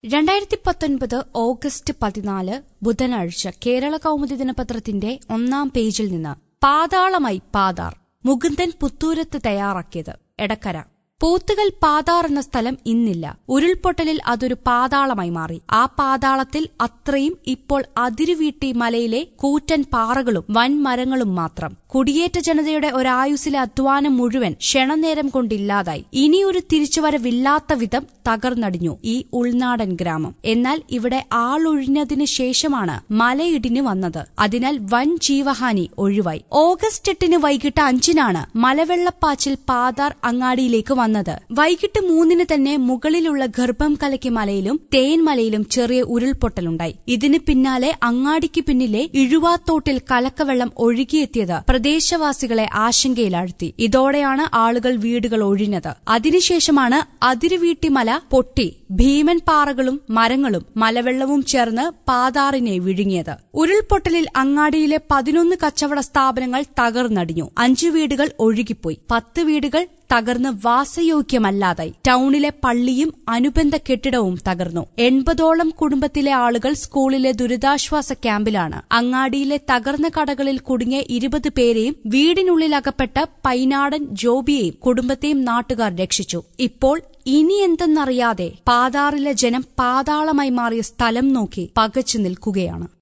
രണ്ടായിരത്തി പത്തൊൻപത് ഓഗസ്റ്റ് പതിനാല് ബുധനാഴ്ച കേരള കൗമുദി ദിനപത്രത്തിന്റെ ഒന്നാം പേജിൽ നിന്ന് പാതാളമായി പാതാർ മുകുന്ദൻ പുത്തൂരത്ത് തയ്യാറാക്കിയത് എടക്കര പോത്തുകൽ പാതാർ എന്ന സ്ഥലം ഇന്നില്ല ഉരുൾപൊട്ടലിൽ അതൊരു പാതാളമായി മാറി ആ പാതാളത്തിൽ അത്രയും ഇപ്പോൾ അതിരുവീട്ടി മലയിലെ കൂറ്റൻ പാറകളും വൻമരങ്ങളും മാത്രം കുടിയേറ്റ ജനതയുടെ ഒരായുസിലെ അധ്വാനം മുഴുവൻ ക്ഷണനേരം കൊണ്ടില്ലാതായി ഇനിയൊരു തിരിച്ചുവരവില്ലാത്ത വിധം തകർന്നടിഞ്ഞു ഈ ഉൾനാടൻ ഗ്രാമം എന്നാൽ ഇവിടെ ആളൊഴിഞ്ഞതിന് ശേഷമാണ് മലയിടിഞ്ഞു വന്നത് അതിനാൽ വൻ ജീവഹാനി ഒഴിവായി ഓഗസ്റ്റ് എട്ടിന് വൈകിട്ട് അഞ്ചിനാണ് മലവെള്ളപ്പാച്ചിൽ പാതാർ അങ്ങാടിയിലേക്ക് വന്നത് വൈകിട്ട് മൂന്നിന് തന്നെ മുകളിലുള്ള ഗർഭം കലക്കി മലയിലും തേൻമലയിലും ചെറിയ ഉരുൾപൊട്ടലുണ്ടായി ഇതിന് പിന്നാലെ അങ്ങാടിക്ക് പിന്നിലെ ഇഴുവാത്തോട്ടിൽ കലക്കവെള്ളം ഒഴുകിയെത്തിയത് പ്രദേശവാസികളെ ആശങ്കയിലാഴ്ത്തി ഇതോടെയാണ് ആളുകൾ വീടുകൾ ഒഴിഞ്ഞത് അതിനുശേഷമാണ് അതിരുവീട്ടി മല പൊട്ടി ഭീമൻ പാറകളും മരങ്ങളും മലവെള്ളവും ചേർന്ന് പാതാറിനെ വിഴുങ്ങിയത് ഉരുൾപൊട്ടലിൽ അങ്ങാടിയിലെ പതിനൊന്ന് കച്ചവട സ്ഥാപനങ്ങൾ തകർന്നടിഞ്ഞു അഞ്ചു വീടുകൾ ഒഴുകിപ്പോയി പത്ത് വീടുകൾ തകർന്ന് വാസയോഗ്യമല്ലാതായി ടൌണിലെ പള്ളിയും അനുബന്ധ കെട്ടിടവും തകർന്നു എൺപതോളം കുടുംബത്തിലെ ആളുകൾ സ്കൂളിലെ ദുരിതാശ്വാസ ക്യാമ്പിലാണ് അങ്ങാടിയിലെ തകർന്ന കടകളിൽ കുടുങ്ങിയ ഇരുപത് പേരെയും വീടിനുള്ളിൽ അകപ്പെട്ട പൈനാടൻ ജോബിയെയും കുടുംബത്തെയും നാട്ടുകാർ രക്ഷിച്ചു ഇപ്പോൾ ഇനി എന്തെന്നറിയാതെ പാതാറിലെ ജനം പാതാളമായി മാറിയ സ്ഥലം നോക്കി പകച്ചു നിൽക്കുകയാണ്